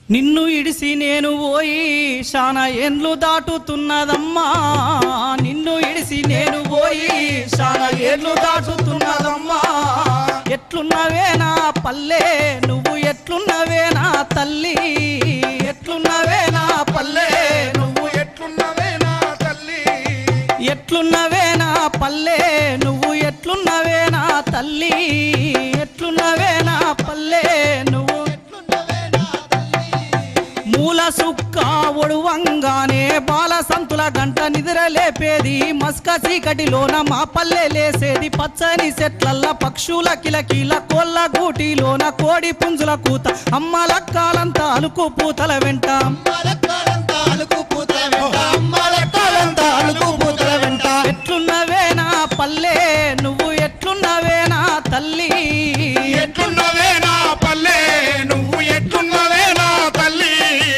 నిన్ను ఇడిసి నేను పోయి శాన ఏండ్లు దాటుతున్నదమ్మా నిన్ను ఇడిసి నేను పోయి శాన ఏండ్లు దాటుతున్నదమ్మా ఎట్లున్నవే నా పల్లె నువ్వు ఎట్లున్నవే నా తల్లి ఎట్లున్నవే నా పల్లె నువ్వు ఎట్లున్నవే నా తల్లి ఎట్లున్నవే నా పల్లె నువ్వు ఎట్లున్నవే నా తల్లి ఎట్లున్నవే నా పల్లె నువ్వు మూల సుక్క ఒడువంగానే బాల సంతుల గంట నిద్ర లేపేది మస్క చీకటిలోన మా పల్లె లేసేది పచ్చని చెట్లల్ల పక్షుల కిలకిల కోళ్ళ గూటిలోన కోడి పుంజుల కూత అమ్మల కాలంతా అలుకు పూతల వెంట అమ్మలెక్కలంతా అలుకు పూతల వెంట అమ్మలెక్కలంతా అలుకు పూతల వెంట ఎట్లున్నవే నా పల్లె నువ్వు ఎట్లున్నవే నా తల్లి ఎట్లున్నవే నా పల్లె నువ్వు ఎట్లున్నవే నా తల్లి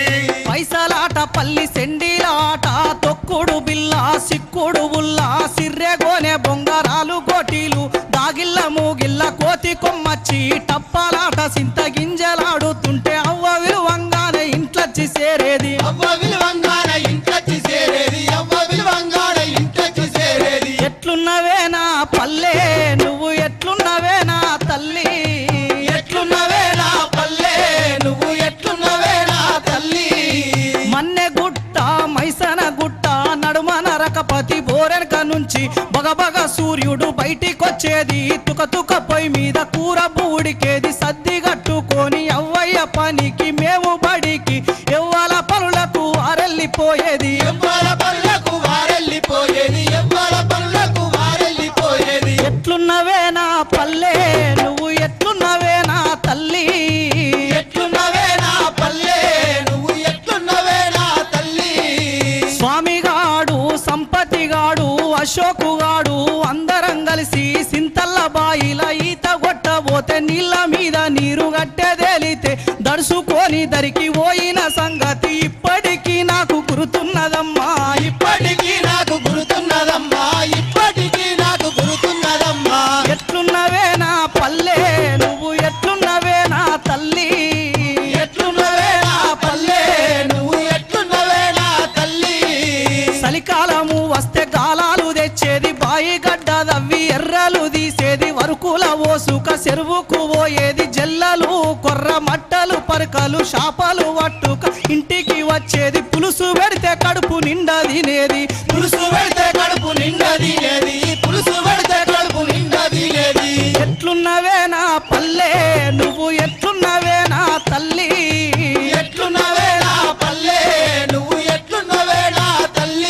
పైసలాట పల్లి సెండిలాట తొక్కుడు బిల్ల సిక్కుడు ఉల్ల సిర్రెగోనె బొంగరాలు కోటీలు దాగిల్ల మూగిల్ల కోతి కొమ్మచ్చి టప్పాలాట సింత గింజలాడుతుంటే అవ్వ విలువంగానే ఇంట్లొచ్చి సేరేది అవ్వ విలువంగాన ఇంట్లొచ్చి సేరేది అవ్వ విలువంగాన ఇంట్లొచ్చి సేరేది ఎట్లున్నవే నా పల్లె నువ్వు ఎట్లున్నవే నా తల్లి ఎట్లున్నవే నా పల్లె నువ్వు ఎట్లున్నవే నా తల్లి మన్నె గుట్ట మైసన గుట్ట నడుమ నరకపతి బోరెనక నుంచి బగబగ సూర్యుడు బయటికొచ్చేది తుక తుక పొయ్యి మీద కూర బూడికేది సద్ది కట్టుకొని అవ్వయ్య పనికి మేము బడికి ఎవ్వల పనులకు ఆరెళ్ళిపోయేది ఎవ్వల పనులకు వారెళ్ళిపోయేది ఎవ్వల పనులకు వారెళ్ళిపోయేది ఎట్లున్నవే నా పల్లె నువ్వు ఎట్లున్నవే నా తల్లి ఎట్లున్నవే నా పల్లె నువ్వు ఎట్లున్నవే నా తల్లి స్వామిగాడు సంపతిగాడు అశోకుగాడు అందరం కలిసి సింతల్ల బాయిల ఈత కొట్టబోతే నీళ్ళ మీద నీరు గట్టెదేలితే దడుచుకొని దరికి పోయిన సంగతి ఇప్పటికీ నాకు గుర్తున్నదమ్మా ఇప్పటికీ నాకు గుర్తున్నదమ్మా ఇప్పటికీ నాకు గుర్తున్నదమ్మా ఎట్లున్నవే నా పల్లె నువ్వు ఎట్లున్నవే నా తల్లి ఎట్లున్నవే నా పల్లె నువ్వు ఎట్లున్నవే నా తల్లి చలికాలము వస్తే గాలాలు తెచ్చేది బాయి గడ్డ దవ్వి ఎర్రలు తీసేది వరుకుల ఓసుక చెరువుకు పోయేది జల్లలు కొర్ర మట్టలు పరకలు షాపలు వట్టుక ఇంటికి వచ్చేది పులుసు పెడితే కడుపు నిండా తినేది పులుసు పెడితే కడుపు నిండా తినేది పులుసు పెడితే కడుపు నిండా తినేది ఎట్లున్నవే నా పల్లె నువ్వు ఎట్లున్నవే నా తల్లి ఎట్లున్నవే నా పల్లె నువ్వు ఎట్లున్నవే నా తల్లి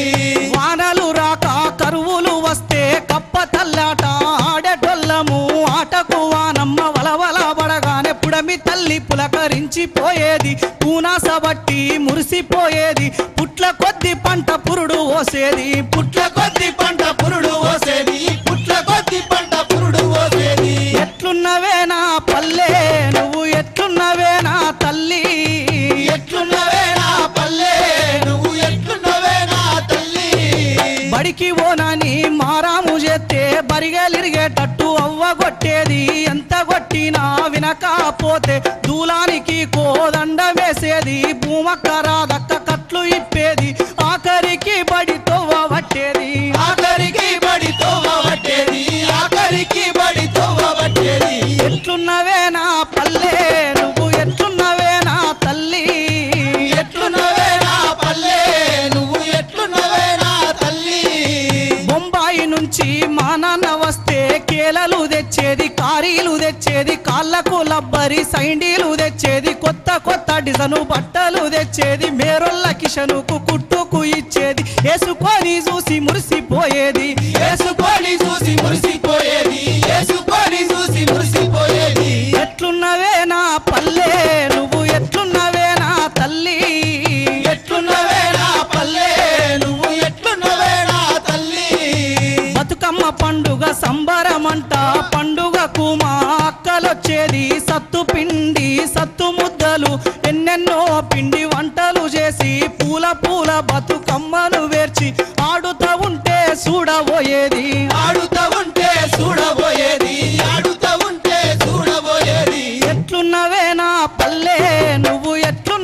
వానలు రాక కరువులు వస్తే కప్ప తల్లాట ఆడేటోళ్ళము ఆటకు వానమ్మ వలవల పడగానే పుడమి తల్లి పులకరించిపోయేది పూనాస బట్టి మురిసిపోయేది పుట్ల కొద్ది పంట పురుడు ఓసేది పుట్ల కొద్ది పంట పురుడు పోసేది పుట్ల కొద్ది పంట పురుడు పోసేది ఎట్లున్నవే నా పల్లె నువ్వు ఎట్లున్నవే నా తల్లి ఎట్లున్నవే నా పల్లె నువ్వు ఎట్లున్నవే నా తల్లి బడికి ఓనని మారాము చేస్తే బరిగెలిరిగేటట్టు అవ్వ కొట్టేది ఎంత కొట్టినా వినకపోతే దూలానికి కోదండ వేసేది భూమక్క రాదక్క కట్లు ఇప్పేది ఆఖరికి బడి తొవ్వ పట్టేది ఆఖరికి బడి తోవబట్టేది ఆఖరికి బడి తోవబట్టేది ఎట్లున్నవే నా పల్లె నువ్వు ఎట్లున్నవే నా తల్లి ఎట్లున్నవే నా పల్లె నువ్వు ఎట్లున్నవే నా తల్లి బొంబాయి నుంచి మా నాన్న వస్తే కేలలు తెచ్చేది కారీలు తెచ్చేది కాళ్ళకు లబ్బరి సైండీలు తెచ్చేది కొత్త కొత్త డిజను బట్టలు తెచ్చేది మేరొల్ల కిషనుకు కుట్టుకు ఇచ్చేది వేసుకొని చూసి మురిసిపోయేది ఏసుకొని చూసి మురిసిపోయేది ఏసుకొని చూసి మురిసిపోయేది ఎట్లున్నవే నా పల్లె నువ్వు ఎట్లున్నవే నా తల్లి ఎట్లున్నవే నా పల్లె నువ్వు ఎట్లున్నవే నా తల్లి బతుకమ్మ పండుగ సంబరమంట పండుగకు మా అక్కలొచ్చేది సత్తు పిండి సత్తు ముద్దలు ఎన్నెన్నో పిండి వంటలు చేసి పూల పూల బతుకమ్మను వేర్చి ఆడుతా ఉంటే చూడబోయేది ఆడుతా ఉంటే చూడబోయేది ఆడుతా ఉంటే చూడబోయేది ఎట్లున్నవే నా పల్లె నువ్వు ఎట్లు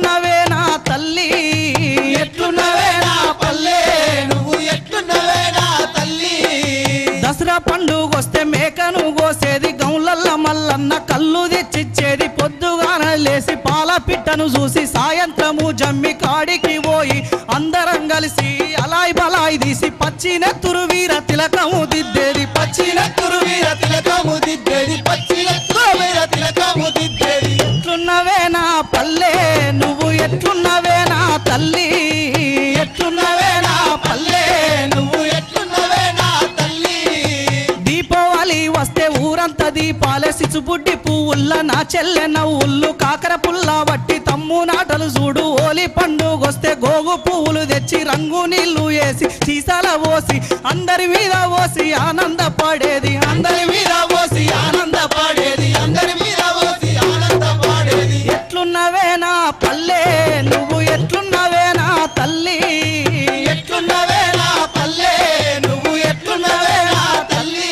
పోసేది గౌలల్ల మల్లన్న కళ్ళు తెచ్చిచ్చేది పొద్దుగాన లేసి పాల పిట్టను చూసి సాయంత్రము జమ్మి కాడికి పోయి అందరం కలిసి అలాయ్ బలాయ్ తీసి పచ్చినెత్తురు వీర తిలకము దిద్దేది పచ్చినెత్తురు వీర తిలకము దిద్దేది పచ్చినెత్తురు వీర తిలకము దిద్దేది ఎట్లున్నవే నా పల్లె నువ్వు ఎట్లున్నవే నా తల్లి ఎట్లున్నవే నా పల్లె నువ్వు ఎట్లున్నవే నా తల్లి దీపావళి వస్తే ఊరంతా దీపాలే సిచుబుడ్డి పువ్వుల్ల నా చెల్లె నవ్వుళ్ళు కాకర పుల్ల బట్టి తమ్ము నాటలు చూడు ఓలి పండుగొస్తే గోగు పువ్వులు తెచ్చి రంగు నీళ్లు వేసి సీసాల పోసి అందరి మీద పోసి ఆనందపడేది అందరి మీద పోసి ఆనందపడేది అందరి మీద పోసి ఆనందపడేది ఎట్లున్నవే నా పల్లె నువ్వు ఎట్లున్నవే నా తల్లి ఎట్లున్నవే నా పల్లె నువ్వు ఎట్లున్నవే నా తల్లి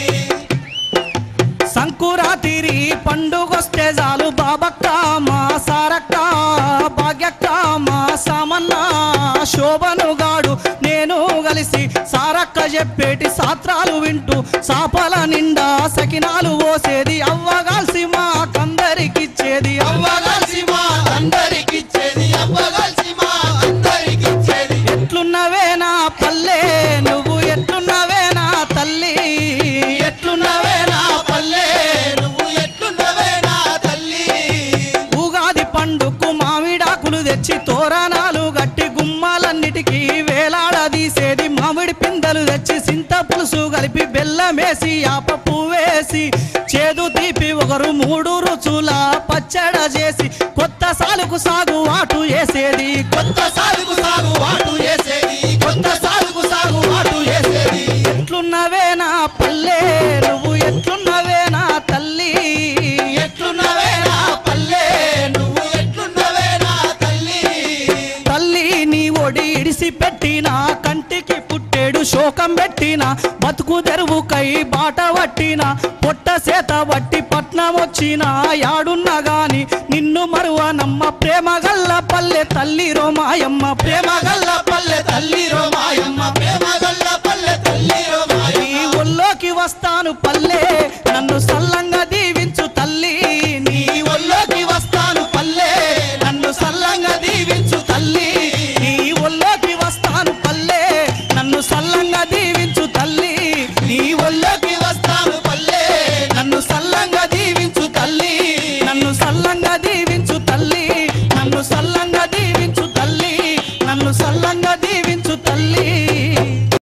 సంకురాతిరి పండుగొస్తే చాలు బాబక్క మా సారక్క భాగ్యక్క మా సామన్న శోభనుగాడు నేను కలిసి సారక్క చెప్పేటి సాత్రాలు వింటూ సాపల నిండా సకినాలు పోసేది అవ్వగాల్సి మా కందరికిచ్చేది అవ్వ అవ్వగలిసి మా అందరికిచ్చేది అవ్వగలిసి మా అందరికిచ్చేది ఎట్లున్నవే నా పల్లె నువ్వు ఎట్లున్నవే నా తల్లి ఎట్లున్నవే నా పల్లె నువ్వు ఎట్లున్నవే నా తల్లి ఉగాది పండుకు మామిడాకులు తెచ్చి తోరణాలు గట్టి గుమ్మాలన్నిటికీ వేలాడదీసేది మామిడి పిందెలు తెచ్చి సింత పులుసు కలిపి బెల్లమేసి ఆప పువ్వేసి చేదు తీపి ఒకరు మూడు రుచుల పచ్చడ చేసి కొత్త సాలుకు సాగు వాటు వేసేది కొత్త సాగుకు సాగు వాటు వేసేది కొత్త సాగుకు సాగు వాటు వేసేది ఎట్లున్నవే నా పల్లె నువ్వు ఎట్లున్నవే నా తల్లి ఎట్లున్నవే నా పల్లె నువ్వు ఎట్లున్నవే నా తల్లి తల్లి నీ ఒడి ఇడిసి పెట్టిన కంటికి పుట్టేడు శోకం పెట్టిన బతుకు తెరువుకై బాట పట్టిన పొట్ట సేత వట్టి పట్నం వచ్చిన యాడున్నా గాని నిన్ను మరువనమ్మ ప్రేమ గల్ల పల్లె తల్లి రోమాయమ్మ ప్రేమ ప్రేమ గల్ల పల్లె తల్లి రోమాయమ్మ ప్రేమ గల్ల పల్లె తల్లి నీ రోమాయమ్మ ఒళ్ళోకి వస్తాను పల్లె నన్ను సల్లంగా దీవించు తల్లి నీ నీ ఒళ్ళోకి వస్తాను పల్లె నన్ను సల్లంగా దీవించు తల్లి నీ ఒళ్ళోకి వస్తాను పల్లె నన్ను సల్లంగా దీవించు తల్లి నీ ఒళ్ళోకి వస్తాను పల్లె నన్ను సల్లంగా దీవించు తల్లి నన్ను సల్లంగా దీవించు తల్లి నన్ను సల్లంగా దీవించు తల్లి నన్ను సల్లంగా